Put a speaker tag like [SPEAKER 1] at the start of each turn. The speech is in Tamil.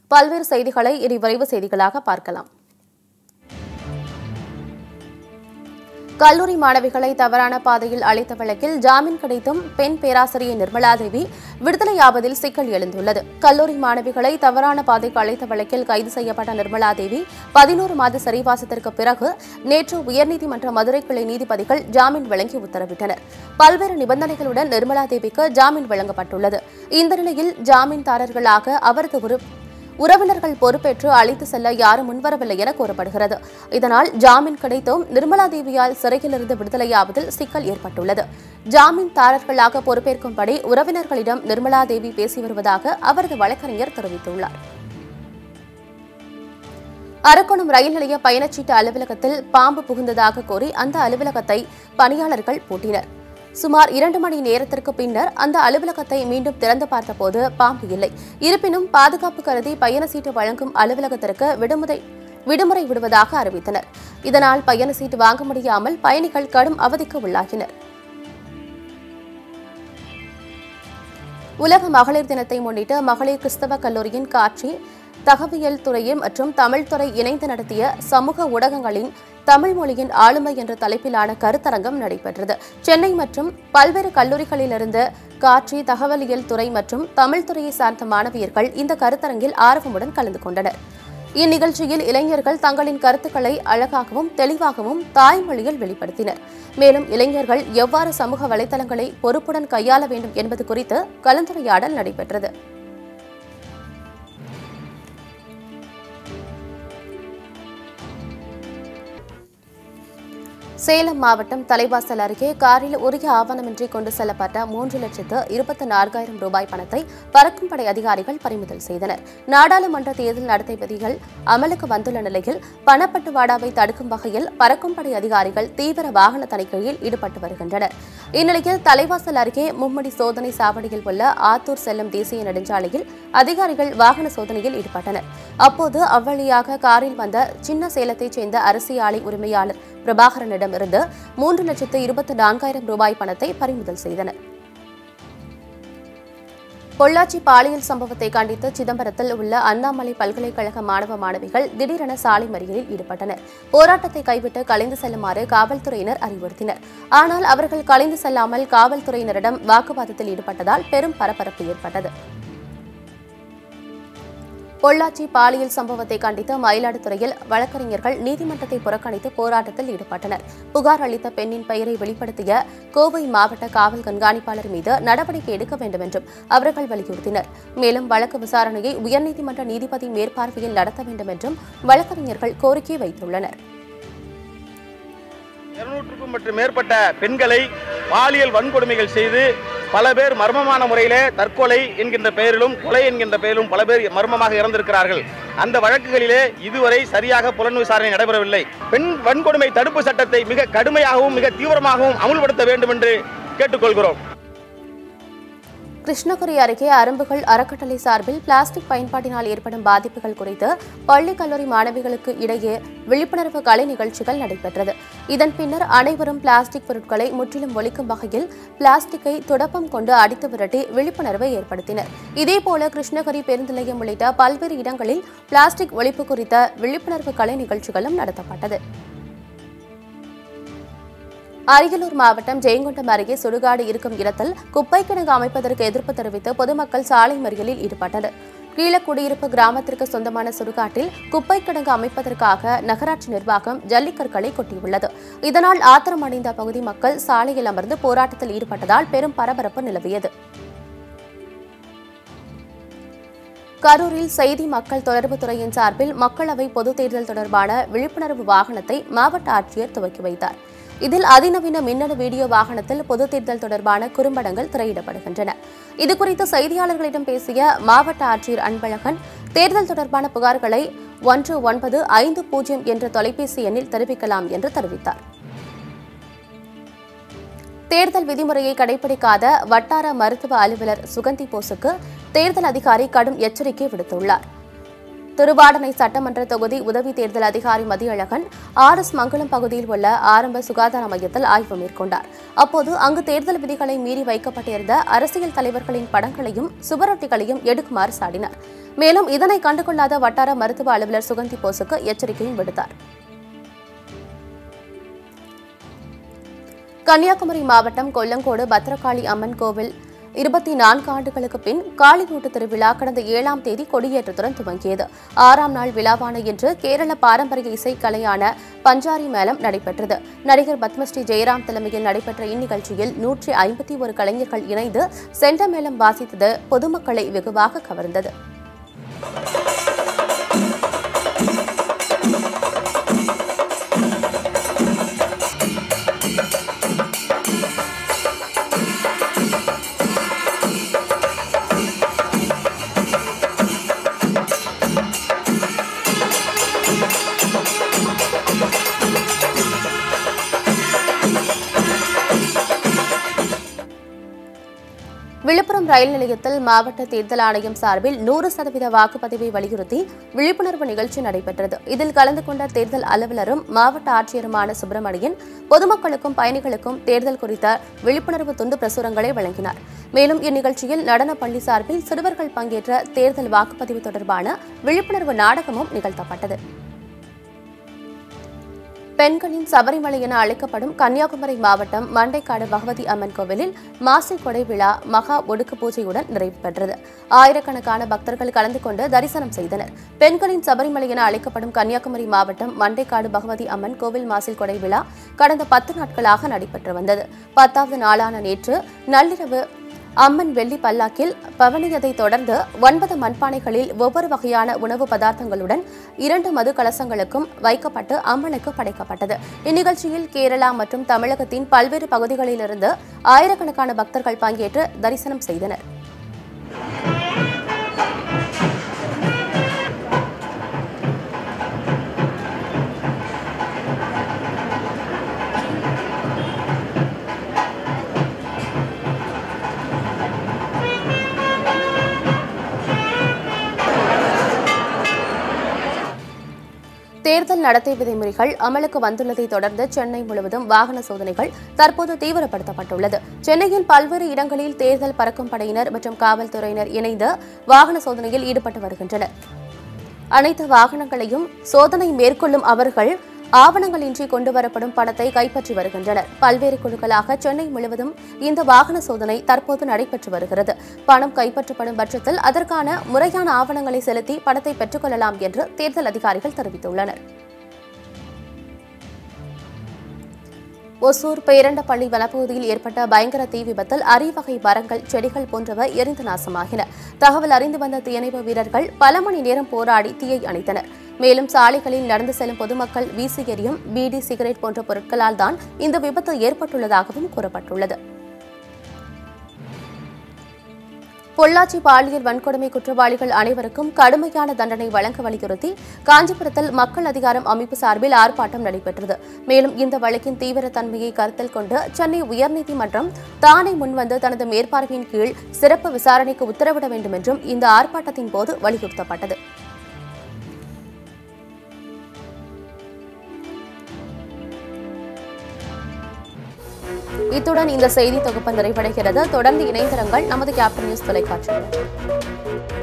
[SPEAKER 1] பல்வேறு செய்திகளை இனி விரைவு செய்திகளாக பார்க்கலாம் கல்லூரி மாணவிகளை தவறான பாதையில் அழைத்த வழக்கில் ஜாமீன் கிடைத்தும் பெண் பேராசிரியை நிர்மலா தேவி விடுதலையாவதில் சிக்கல் எழுந்துள்ளது கல்லூரி மாணவிகளை தவறான பாதைக்கு அழைத்த வழக்கில் கைது செய்யப்பட்ட நிர்மலா தேவி பதினோரு மாத சிறைவாசத்திற்கு பிறகு நேற்று உயர்நீதிமன்ற மதுரை கிளை நீதிபதிகள் ஜாமீன் வழங்கி உத்தரவிட்டனர் பல்வேறு நிபந்தனைகளுடன் நிர்மலா தேவிக்கு ஜாமீன் வழங்கப்பட்டுள்ளது இந்த நிலையில் ஜாமீன்தாரர்களாக அவரது உறு உறவினர்கள் பொறுப்பேற்று அழைத்து செல்ல யாரும் முன்வரவில்லை என கூறப்படுகிறது இதனால் ஜாமீன் கிடைத்தும் நிர்மலா தேவியால் சிறையிலிருந்து விடுதலையாவதில் சிக்கல் ஏற்பட்டுள்ளது ஜாமீன்தாரர்களாக பொறுப்பேற்கும்படி உறவினர்களிடம் நிர்மலா தேவி பேசி வருவதாக அவரது வழக்கறிஞர் தெரிவித்துள்ளார் அரக்கோணம் ரயில் நிலைய பயணச்சீட்டு அலுவலகத்தில் பாம்பு புகுந்ததாக கூறி அந்த அலுவலகத்தை பணியாளர்கள் பூட்டினர் சுமார் இரண்டு மணி நேரத்திற்கு பின்னர் அந்த அலுவலகத்தை மீண்டும் திறந்து பார்த்தபோது பாம்பு இல்லை இருப்பினும் பாதுகாப்பு கருதி பயண சீட்டு வழங்கும் அலுவலகத்திற்கு விடுமுறை விடுமுறை விடுவதாக அறிவித்தனர் இதனால் பயண சீட்டு வாங்க முடியாமல் பயணிகள் கடும் அவதிக்கு உள்ளாகினர் உலக மகளிர் தினத்தை முன்னிட்டு மகளிர் கிறிஸ்தவ கல்லூரியின் காட்சி தகவியல் துறையும் மற்றும் தமிழ் துறை இணைந்து நடத்திய சமூக ஊடகங்களின் தமிழ் மொழியின் ஆளுமை என்ற தலைப்பிலான கருத்தரங்கம் நடைபெற்றது சென்னை மற்றும் பல்வேறு கல்லூரிகளிலிருந்து காட்சி தகவலியல் துறை மற்றும் தமிழ் துறையை சார்ந்த மாணவியர்கள் இந்த கருத்தரங்கில் ஆர்வமுடன் கலந்து கொண்டனர் இந்நிகழ்ச்சியில் இளைஞர்கள் தங்களின் கருத்துக்களை அழகாகவும் தெளிவாகவும் தாய்மொழியில் வெளிப்படுத்தினர் மேலும் இளைஞர்கள் எவ்வாறு சமூக வலைதளங்களை பொறுப்புடன் கையாள வேண்டும் என்பது குறித்து கலந்துரையாடல் நடைபெற்றது சேலம் மாவட்டம் தலைவாசல் அருகே காரில் உரிய ஆவணமின்றி கொண்டு செல்லப்பட்ட மூன்று லட்சத்து இருபத்தி நான்காயிரம் ரூபாய் பணத்தை பறக்கும் படை அதிகாரிகள் பறிமுதல் செய்தனர் நாடாளுமன்ற தேர்தல் நடத்தை விதிகள் அமலுக்கு வந்துள்ள நிலையில் பணப்பட்டுவாடாவை தடுக்கும் வகையில் பறக்கும் படை அதிகாரிகள் தீவிர வாகன தணிக்கையில் ஈடுபட்டு வருகின்றனர் இந்நிலையில் தலைவாசல் அருகே மும்மடி சோதனை சாவடியில் உள்ள ஆத்தூர் செல்லும் தேசிய நெடுஞ்சாலையில் அதிகாரிகள் வாகன சோதனையில் ஈடுபட்டனர் அப்போது அவ்வழியாக காரில் வந்த சின்ன சேலத்தைச் சேர்ந்த அரசியாலை உரிமையாளர் பிரபாகரனிடமிருந்து மூன்று லட்சத்து இருபத்தி நான்காயிரம் ரூபாய் பணத்தை பறிமுதல் செய்தனர் பொள்ளாச்சி பாலியல் சம்பவத்தை கண்டித்து சிதம்பரத்தில் உள்ள அண்ணாமலை பல்கலைக்கழக மாணவ மாணவிகள் திடீரென சாலை மறியலில் ஈடுபட்டனர் போராட்டத்தை கைவிட்டு கலைந்து செல்லுமாறு காவல்துறையினர் அறிவுறுத்தினர் ஆனால் அவர்கள் கலைந்து செல்லாமல் காவல்துறையினரிடம் வாக்குவாதத்தில் ஈடுபட்டதால் பெரும் பரபரப்பு ஏற்பட்டது பொள்ளாச்சி பாலியல் சம்பவத்தை கண்டித்து மயிலாடுதுறையில் வழக்கறிஞர்கள் நீதிமன்றத்தை புறக்கணித்து போராட்டத்தில் ஈடுபட்டனர் புகார் அளித்த பெண்ணின் பெயரை வெளிப்படுத்திய கோவை மாவட்ட காவல் கண்காணிப்பாளர் மீது நடவடிக்கை எடுக்க வேண்டும் என்றும் அவர்கள் வலியுறுத்தினர் மேலும் வழக்கு விசாரணையை உயர்நீதிமன்ற நீதிபதி மேற்பார்வையில் நடத்த வேண்டும் என்றும் வழக்கறிஞர்கள் கோரிக்கை வைத்துள்ளனர்
[SPEAKER 2] இருநூற்றுக்கும் மற்றும் மேற்பட்ட பெண்களை பாலியல் வன்கொடுமைகள் செய்து பல பேர் மர்மமான முறையிலே தற்கொலை என்கின்ற பெயரிலும் கொலை என்கின்ற பெயரிலும் பல பேர் மர்மமாக இறந்திருக்கிறார்கள் அந்த வழக்குகளிலே இதுவரை சரியாக புலன் விசாரணை நடைபெறவில்லை பெண் வன்கொடுமை தடுப்பு சட்டத்தை மிக கடுமையாகவும் மிக தீவிரமாகவும் அமுல்படுத்த வேண்டும் என்று கேட்டுக்கொள்கிறோம்
[SPEAKER 1] கிருஷ்ணகிரி அருகே அரும்புகள் அறக்கட்டளை சார்பில் பிளாஸ்டிக் பயன்பாட்டினால் ஏற்படும் பாதிப்புகள் குறித்து பள்ளி கல்லூரி மாணவிகளுக்கு இடையே விழிப்புணர்வு கலை நிகழ்ச்சிகள் நடைபெற்றது இதன் பின்னர் அனைவரும் பிளாஸ்டிக் பொருட்களை முற்றிலும் ஒழிக்கும் வகையில் பிளாஸ்டிக்கை துடப்பம் கொண்டு அடித்து விரட்டி விழிப்புணர்வை ஏற்படுத்தினர் இதேபோல கிருஷ்ணகிரி பேருந்து நிலையம் உள்ளிட்ட பல்வேறு இடங்களில் பிளாஸ்டிக் ஒழிப்பு குறித்த விழிப்புணர்வு கலை நிகழ்ச்சிகளும் நடத்தப்பட்டது அரியலூர் மாவட்டம் ஜெயங்கொண்டம் அருகே சுடுகாடு இருக்கும் இடத்தில் குப்பை கிடங்கு அமைப்பதற்கு எதிர்ப்பு தெரிவித்து பொதுமக்கள் சாலை மறியலில் ஈடுபட்டனர் கீழக்குடியிருப்பு கிராமத்திற்கு சொந்தமான சுடுகாட்டில் குப்பை கிடங்கு அமைப்பதற்காக நகராட்சி நிர்வாகம் ஜல்லிக்கற்களை கொட்டியுள்ளது இதனால் ஆத்திரமடைந்த பகுதி மக்கள் சாலையில் அமர்ந்து போராட்டத்தில் ஈடுபட்டதால் பெரும் பரபரப்பு நிலவியது கரூரில் செய்தி மக்கள் தொடர்பு துறையின் சார்பில் மக்களவை பொதுத் தேர்தல் தொடர்பான விழிப்புணர்வு வாகனத்தை மாவட்ட ஆட்சியர் துவக்கி வைத்தார் இதில் அதிநவீன மின்னணு வீடியோ வாகனத்தில் பொதுத் தேர்தல் தொடர்பான குறும்படங்கள் திரையிடப்படுகின்றன இதுகுறித்து செய்தியாளர்களிடம் பேசிய மாவட்ட ஆட்சியர் அன்பழகன் தேர்தல் தொடர்பான புகார்களை ஒன்று ஒன்பது ஐந்து பூஜ்ஜியம் என்ற தொலைபேசி எண்ணில் தெரிவிக்கலாம் என்று தெரிவித்தார் தேர்தல் விதிமுறையை கடைபிடிக்காத வட்டார மருத்துவ அலுவலர் சுகந்தி போஸுக்கு தேர்தல் அதிகாரி கடும் எச்சரிக்கை விடுத்துள்ளார் திருவாடனை சட்டமன்ற தொகுதி உதவி தேர்தல் அதிகாரி மதியழகன் ஆர் எஸ் மங்கலம் பகுதியில் உள்ள ஆரம்ப சுகாதார மையத்தில் ஆய்வு மேற்கொண்டார் அப்போது அங்கு தேர்தல் விதிகளை மீறி வைக்கப்பட்டிருந்த அரசியல் தலைவர்களின் படங்களையும் சுவரொட்டிகளையும் எடுக்குமாறு சாடினார் மேலும் இதனை கண்டுகொள்ளாத வட்டார மருத்துவ அலுவலர் சுகந்தி போஸுக்கு எச்சரிக்கையும் விடுத்தார் கன்னியாகுமரி மாவட்டம் கொல்லங்கோடு பத்ரகாளி அம்மன் கோவில் இருபத்தி நான்கு ஆண்டுகளுக்கு பின் காளிமூட்டு திருவிழா கடந்த ஏழாம் தேதி கொடியேற்றத்துடன் துவங்கியது ஆறாம் நாள் விழாவான இன்று கேரள பாரம்பரிய இசைக்கலையான பஞ்சாரி மேளம் நடைபெற்றது நடிகர் பத்மஸ்ரீ ஜெயராம் தலைமையில் நடைபெற்ற இந்நிகழ்ச்சியில் நூற்றி ஐம்பத்தி ஒரு கலைஞர்கள் இணைந்து செண்டமேளம் வாசித்தது பொதுமக்களை வெகுவாக கவர்ந்தது விழுப்புரம் ரயில் நிலையத்தில் மாவட்ட தேர்தல் ஆணையம் சார்பில் நூறு சதவீத வாக்குப்பதிவை வலியுறுத்தி விழிப்புணர்வு நிகழ்ச்சி நடைபெற்றது இதில் கலந்து கொண்ட தேர்தல் அலுவலரும் மாவட்ட ஆட்சியருமான சுப்பிரமணியன் பொதுமக்களுக்கும் பயணிகளுக்கும் தேர்தல் குறித்த விழிப்புணர்வு துண்டு பிரசுரங்களை வழங்கினார் மேலும் இந்நிகழ்ச்சியில் நடன பள்ளி சார்பில் சிறுவர்கள் பங்கேற்ற தேர்தல் வாக்குப்பதிவு தொடர்பான விழிப்புணர்வு நாடகமும் நிகழ்த்தப்பட்டது பெண்களின் சபரிமலை என அழைக்கப்படும் கன்னியாகுமரி மாவட்டம் மண்டைக்காடு பகவதி அம்மன் கோவிலில் மாசி கொடை விழா மகா ஒடுக்கு பூஜையுடன் நிறைவு பெற்றது ஆயிரக்கணக்கான பக்தர்கள் கலந்து கொண்டு தரிசனம் செய்தனர் பெண்களின் சபரிமலை என அழைக்கப்படும் கன்னியாகுமரி மாவட்டம் மண்டைக்காடு பகவதி அம்மன் கோவில் மாசில் கொடை விழா கடந்த பத்து நாட்களாக நடைபெற்று வந்தது பத்தாவது நாளான நேற்று நள்ளிரவு அம்மன் வெள்ளி பல்லாக்கில் பவனியதைத் தொடர்ந்து ஒன்பது மண்பானைகளில் ஒவ்வொரு வகையான உணவு பதார்த்தங்களுடன் இரண்டு மது கலசங்களுக்கும் வைக்கப்பட்டு அம்மனுக்கு படைக்கப்பட்டது இந்நிகழ்ச்சியில் கேரளா மற்றும் தமிழகத்தின் பல்வேறு பகுதிகளிலிருந்து ஆயிரக்கணக்கான பக்தர்கள் பங்கேற்று தரிசனம் செய்தனர் தேர்தல் நடத்தை விதிமுறைகள் அமலுக்கு வந்துள்ளதை தொடர்ந்து சென்னை முழுவதும் வாகன சோதனைகள் தற்போது தீவிரப்படுத்தப்பட்டுள்ளது சென்னையில் பல்வேறு இடங்களில் தேர்தல் பறக்கும் படையினர் மற்றும் காவல்துறையினர் இணைந்து வாகன சோதனையில் ஈடுபட்டு வருகின்றனர் அனைத்து வாகனங்களையும் சோதனை மேற்கொள்ளும் அவர்கள் ஆவணங்களின்றி கொண்டுவரப்படும் பணத்தை கைப்பற்றி வருகின்றனர் பல்வேறு குழுக்களாக சென்னை முழுவதும் இந்த வாகன சோதனை தற்போது நடைபெற்று வருகிறது பணம் கைப்பற்றப்படும் பட்சத்தில் அதற்கான முறையான ஆவணங்களை செலுத்தி பணத்தை பெற்றுக்கொள்ளலாம் என்று தேர்தல் அதிகாரிகள் தெரிவித்துள்ளனர் ஒசூர் பேரண்டப்பள்ளி வனப்பகுதியில் ஏற்பட்ட பயங்கர தீ விபத்தில் அரிவகை மரங்கள் செடிகள் போன்றவை எரிந்து நாசமாகின தகவல் அறிந்து வந்த தீயணைப்பு வீரர்கள் பல மணி நேரம் போராடி தீயை அணைத்தனர் மேலும் சாலைகளில் நடந்து செல்லும் பொதுமக்கள் வீசி எறியும் பீடி சிகரெட் போன்ற பொருட்களால் தான் இந்த விபத்து ஏற்பட்டுள்ளதாகவும் கூறப்பட்டுள்ளது பொள்ளாச்சி பாலியல் வன்கொடுமை குற்றவாளிகள் அனைவருக்கும் கடுமையான தண்டனை வழங்க வலியுறுத்தி காஞ்சிபுரத்தில் மக்கள் அதிகாரம் அமைப்பு சார்பில் ஆர்ப்பாட்டம் நடைபெற்றது மேலும் இந்த வழக்கின் தீவிரத்தன்மையை கருத்தில் கொண்டு சென்னை உயர்நீதிமன்றம் தானே முன்வந்து தனது மேற்பார்வையின் கீழ் சிறப்பு விசாரணைக்கு உத்தரவிட வேண்டும் என்றும் இந்த ஆர்ப்பாட்டத்தின் போது வலியுறுத்தப்பட்டது இத்துடன் இந்த செய்தி தொகுப்பு நிறைவடைகிறது தொடர்ந்து இணைந்திருங்கள் நமது கேப்டன் நியூஸ் தொலைக்காட்சியில்